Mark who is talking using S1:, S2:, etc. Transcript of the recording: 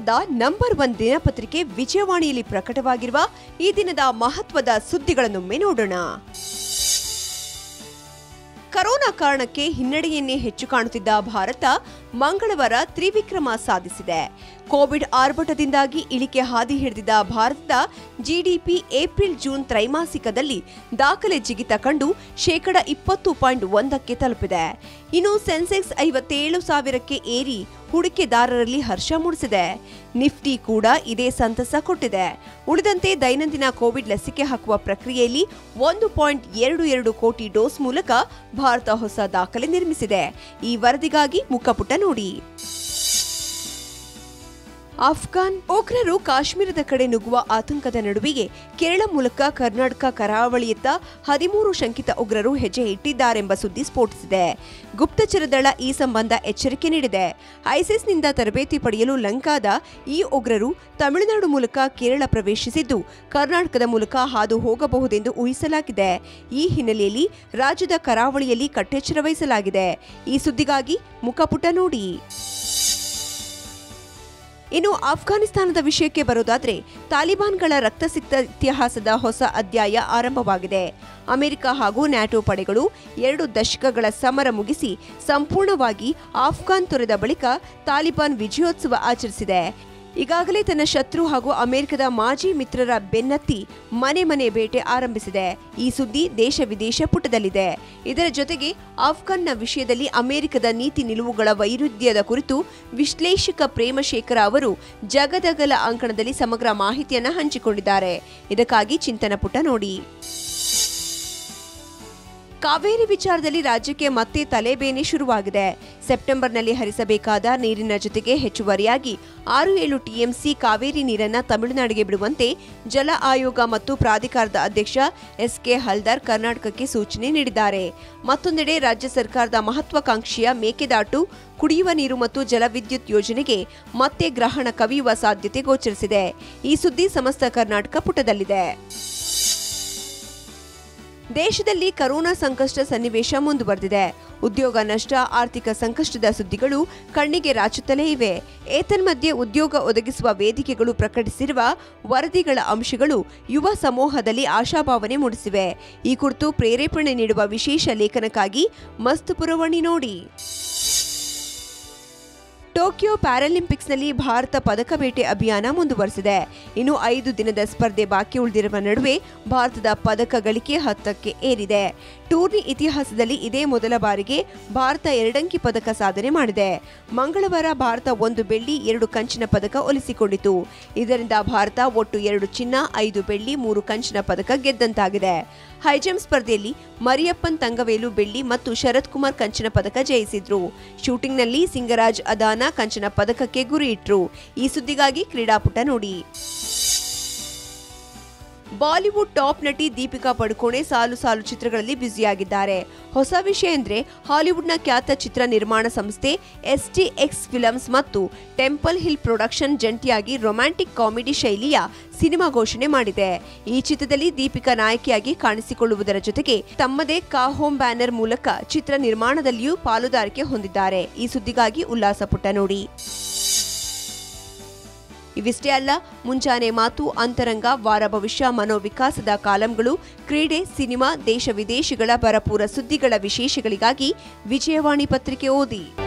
S1: ವಾರದ number one ದಿನಪತ್ರಿಕೆ ವಿಜಯವಾಣಿಯಲ್ಲಿ ಪ್ರಕಟವಾಗಿರುವ ಈ ದಿನದ ಮಹತ್ವದ ಸುದ್ದಿಗಳನ್ನೊಮ್ಮೆ ನೋಡೋಣ ಕರೋನಾ ಕಾರಣಕ್ಕೆ ಹಿನ್ನಡೆಯನ್ನೇ ಹೆಚ್ಚು ಕಾಣುತ್ತಿದ್ದ ಭಾರತ ಮಂಗಳವಾರ ತ್ರಿವಿಕ್ರಮ ಸಾಧಿಸಿದೆ ಕೋವಿಡ್ ಆರ್ಭಟದಿಂದಾಗಿ ಇಳಿಕೆ ಹಾದಿ ಹಿಡಿದಿದ್ದ ಭಾರತದ ಜಿಡಿಪಿ ಏಪ್ರಿಲ್ ಜೂನ್ ತ್ರೈಮಾಸಿಕದಲ್ಲಿ ದಾಖಲೆ ಜಿಗಿತ ಕಂಡು ಶೇಕಡ ಇಪ್ಪತ್ತು ಪಾಯಿಂಟ್ ಒಂದಕ್ಕೆ ತಲುಪಿದೆ ಇನ್ನು ಸೆನ್ಸೆಕ್ಸ್ ಐವತ್ತೇಳು ಸಾವಿರಕ್ಕೆ ಏರಿ ಹೂಡಿಕೆದಾರರಲ್ಲಿ ಹರ್ಷ ಮೂಡಿಸಿದೆ ನಿಫ್ಟಿ ಕೂಡ ಇದೇ ಸಂತಸ ಕೊಟ್ಟಿದೆ ಉಳಿದಂತೆ ದೈನಂದಿನ ಕೋವಿಡ್ ಲಸಿಕೆ ಹಾಕುವ ಪ್ರಕ್ರಿಯೆಯಲ್ಲಿ ಒಂದು ಪಾಯಿಂಟ್ ಎರಡು ಎರಡು ಕೋಟಿ ಡೋಸ್ ಮೂಲಕ ಭಾರತ ಹೊಸ ದಾಖಲೆ ನಿರ್ಮಿಸಿದೆ ಈ ವರದಿಗಾಗಿ ಮುಖಪುಟ ನೋಡಿ ಅಫ್ಘಾನ್ ಉಗ್ರರು ಕಾಶ್ಮೀರದ ಕಡೆ ನುಗ್ಗುವ ಆತಂಕದ ನಡುವೆಯೇ ಕೇರಳ ಮೂಲಕ ಕರ್ನಾಟಕ ಕರಾವಳಿಯತ್ತ ಹದಿಮೂರು ಶಂಕಿತ ಉಗ್ರರು ಹೆಜ್ಜೆ ಇಟ್ಟಿದ್ದಾರೆಂಬ ಸುದ್ದಿ ಸ್ಫೋಟಿಸಿದೆ ಗುಪ್ತಚರ ದಳ ಈ ಸಂಬಂಧ ಎಚ್ಚರಿಕೆ ನೀಡಿದೆ ಐಸಿಸ್ನಿಂದ ತರಬೇತಿ ಪಡೆಯಲು ಲಂಕಾದ ಈ ಉಗ್ರರು ತಮಿಳುನಾಡು ಮೂಲಕ ಕೇರಳ ಪ್ರವೇಶಿಸಿದ್ದು ಕರ್ನಾಟಕದ ಮೂಲಕ ಹಾದು ಹೋಗಬಹುದೆಂದು ಊಹಿಸಲಾಗಿದೆ ಈ ಹಿನ್ನೆಲೆಯಲ್ಲಿ ರಾಜ್ಯದ ಕರಾವಳಿಯಲ್ಲಿ ಕಟ್ಟೆಚ್ಚರ ವಹಿಸಲಾಗಿದೆ ಈ ಸುದ್ದಿಗಾಗಿ ಮುಖಪುಟ ನೋಡಿ ಇನ್ನು ಅಫ್ಘಾನಿಸ್ತಾನದ ವಿಷಯಕ್ಕೆ ಬರೋದಾದ್ರೆ ತಾಲಿಬಾನ್ಗಳ ರಕ್ತಸಿಕ್ತ ಇತಿಹಾಸದ ಹೊಸ ಅಧ್ಯಾಯ ಆರಂಭವಾಗಿದೆ ಅಮೆರಿಕ ಹಾಗೂ ನ್ಯಾಟೋ ಪಡೆಗಳು ಎರಡು ದಶಕಗಳ ಸಮರ ಮುಗಿಸಿ ಸಂಪೂರ್ಣವಾಗಿ ಆಫ್ಘಾನ್ ತೊರೆದ ಬಳಿಕ ತಾಲಿಬಾನ್ ವಿಜಯೋತ್ಸವ ಆಚರಿಸಿದೆ ಈಗಾಗಲೇ ತನ್ನ ಶತ್ರು ಹಾಗೂ ಅಮೆರಿಕದ ಮಾಜಿ ಮಿತ್ರರ ಬೆನ್ನತ್ತಿ ಮನೆ ಮನೆ ಬೇಟೆ ಆರಂಭಿಸಿದೆ ಈ ಸುದ್ದಿ ದೇಶ ವಿದೇಶ ಪುಟದಲ್ಲಿದೆ ಇದರ ಜೊತೆಗೆ ಆಫ್ಘಾನ್ನ ವಿಷಯದಲ್ಲಿ ಅಮೆರಿಕದ ನೀತಿ ನಿಲುವುಗಳ ವೈರುಧ್ಯದ ಕುರಿತು ವಿಶ್ಲೇಷಕ ಪ್ರೇಮಶೇಖರ ಅವರು ಜಗದಗಲ ಅಂಕಣದಲ್ಲಿ ಸಮಗ್ರ ಮಾಹಿತಿಯನ್ನು ಹಂಚಿಕೊಂಡಿದ್ದಾರೆ ಇದಕ್ಕಾಗಿ ಚಿಂತನ ಪುಟ ನೋಡಿ ಕಾವೇರಿ ವಿಚಾರದಲ್ಲಿ ರಾಜ್ಯಕ್ಕೆ ಮತ್ತೆ ತಲೆಬೇನೆ ಶುರುವಾಗಿದೆ ಸೆಪ್ಟೆಂಬರ್ನಲ್ಲಿ ಹರಿಸಬೇಕಾದ ನೀರಿನ ಜೊತೆಗೆ ಹೆಚ್ಚುವರಿಯಾಗಿ ಆರು ಏಳು ಟಿಎಂಸಿ ಕಾವೇರಿ ನೀರನ್ನ ತಮಿಳುನಾಡಿಗೆ ಬಿಡುವಂತೆ ಜಲ ಆಯೋಗ ಮತ್ತು ಪ್ರಾಧಿಕಾರದ ಅಧ್ಯಕ್ಷ ಎಸ್ಕೆ ಹಲ್ದಾರ್ ಕರ್ನಾಟಕಕ್ಕೆ ಸೂಚನೆ ನೀಡಿದ್ದಾರೆ ಮತ್ತೊಂದೆಡೆ ರಾಜ್ಯ ಸರ್ಕಾರದ ಮಹತ್ವಾಕಾಂಕ್ಷಿಯ ಮೇಕೆದಾಟು ಕುಡಿಯುವ ನೀರು ಮತ್ತು ಜಲವಿದ್ಯುತ್ ಯೋಜನೆಗೆ ಮತ್ತೆ ಗ್ರಹಣ ಕವಿಯುವ ಸಾಧ್ಯತೆ ಗೋಚರಿಸಿದೆ ಈ ಸುದ್ದಿ ಸಮಸ್ತ ಕರ್ನಾಟಕ ಪುಟದಲ್ಲಿದೆ ದೇಶದಲ್ಲಿ ಕರೋನಾ ಸಂಕಷ್ಟ ಸನ್ನಿವೇಶ ಮುಂದುವರೆದಿದೆ ಉದ್ಯೋಗ ನಷ್ಟ ಆರ್ಥಿಕ ಸಂಕಷ್ಟದ ಸುದ್ದಿಗಳು ಕಣ್ಣಿಗೆ ರಾಚುತ್ತಲೇ ಇವೆ ಏತನ್ಮಧ್ಯೆ ಉದ್ಯೋಗ ಒದಗಿಸುವ ವೇದಿಕೆಗಳು ಪ್ರಕಟಿಸಿರುವ ವರದಿಗಳ ಅಂಶಗಳು ಯುವ ಸಮೂಹದಲ್ಲಿ ಆಶಾಭಾವನೆ ಮೂಡಿಸಿವೆ ಈ ಕುರಿತು ಪ್ರೇರೇಪಣೆ ನೀಡುವ ವಿಶೇಷ ಲೇಖನಕ್ಕಾಗಿ ಮಸ್ತ್ ಪುರವಣಿ ನೋಡಿ ಟೋಕಿಯೋ ಪ್ಯಾರಾಲಿಂಪಿಕ್ಸ್ನಲ್ಲಿ ಭಾರತ ಪದಕ ಬೇಟೆ ಅಭಿಯಾನ ಮುಂದುವರೆಸಿದೆ ಇನ್ನು ಐದು ದಿನದ ಸ್ಪರ್ಧೆ ಬಾಕಿ ಉಳಿದಿರುವ ನಡುವೆ ಭಾರತದ ಪದಕ ಗಳಿಕೆ ಹತ್ತಕ್ಕೆ ಏರಿದೆ ಟೂರ್ನಿ ಇತಿಹಾಸದಲ್ಲಿ ಇದೇ ಮೊದಲ ಬಾರಿಗೆ ಭಾರತ ಎರಡಂಕಿ ಪದಕ ಸಾಧನೆ ಮಾಡಿದೆ ಮಂಗಳವಾರ ಭಾರತ ಒಂದು ಬೆಳ್ಳಿ ಎರಡು ಕಂಚಿನ ಪದಕ ಒಲಿಸಿಕೊಂಡಿತು ಇದರಿಂದ ಭಾರತ ಒಟ್ಟು ಎರಡು ಚಿನ್ನ ಐದು ಬೆಳ್ಳಿ ಮೂರು ಕಂಚಿನ ಪದಕ ಗೆದ್ದಂತಾಗಿದೆ ಹೈಜಂಪ್ ಸ್ಪರ್ಧೆಯಲ್ಲಿ ಮರಿಯಪ್ಪನ್ ತಂಗವೇಲು ಬೆಳ್ಳಿ ಮತ್ತು ಶರತ್ ಕುಮಾರ್ ಕಂಚಿನ ಪದಕ ಜಯಿಸಿದ್ರು ಶೂಟಿಂಗ್ನಲ್ಲಿ ಸಿಂಗರಾಜ್ ಅದಾನ ಕಂಚಿನ ಪದಕಕ್ಕೆ ಗುರಿ ಇಟ್ರು ಈ ಸುದ್ದಿಗಾಗಿ ಕ್ರೀಡಾಪುಟ ನೋಡಿ ಬಾಲಿವುಡ್ ಟಾಪ್ ನಟಿ ದೀಪಿಕಾ ಪಡುಕೋಣೆ ಸಾಲು ಸಾಲು ಚಿತ್ರಗಳಲ್ಲಿ ಬ್ಯುಸಿಯಾಗಿದ್ದಾರೆ ಹೊಸ ವಿಷಯ ಅಂದ್ರೆ ಹಾಲಿವುಡ್ನ ಖ್ಯಾತ ಚಿತ್ರ ನಿರ್ಮಾಣ ಸಂಸ್ಥೆ ಎಸ್ಟಿ ಎಕ್ಸ್ ಫಿಲಮ್ಸ್ ಮತ್ತು ಟೆಂಪಲ್ ಹಿಲ್ ಪ್ರೊಡಕ್ಷನ್ ಜಂಟಿಯಾಗಿ ರೊಮ್ಯಾಂಟಿಕ್ ಕಾಮಿಡಿ ಶೈಲಿಯ ಸಿನಿಮಾ ಘೋಷಣೆ ಮಾಡಿದೆ ಈ ಚಿತ್ರದಲ್ಲಿ ದೀಪಿಕಾ ನಾಯಕಿಯಾಗಿ ಕಾಣಿಸಿಕೊಳ್ಳುವುದರ ಜೊತೆಗೆ ತಮ್ಮದೇ ಕಾ ಹೋಮ್ ಬ್ಯಾನರ್ ಮೂಲಕ ಚಿತ್ರ ನಿರ್ಮಾಣದಲ್ಲಿಯೂ ಪಾಲುದಾರಿಕೆ ಹೊಂದಿದ್ದಾರೆ ಈ ಸುದ್ದಿಗಾಗಿ ಉಲ್ಲಾಸ ಪುಟ ನೋಡಿ ಇವಿಷ್ಟೇ ಅಲ್ಲ ಮುಂಜಾನೆ ಮಾತು ಅಂತರಂಗ ವಾರ ಭವಿಷ್ಯ ಮನೋವಿಕಾಸದ ಕಾಲಂಗಳು ಕ್ರೀಡೆ ಸಿನಿಮಾ ದೇಶ ವಿದೇಶಗಳ ಭರಪೂರ ಸುದ್ದಿಗಳ ವಿಶೇಷಗಳಿಗಾಗಿ ವಿಜಯವಾಣಿ ಪತ್ರಿಕೆ ಓದಿ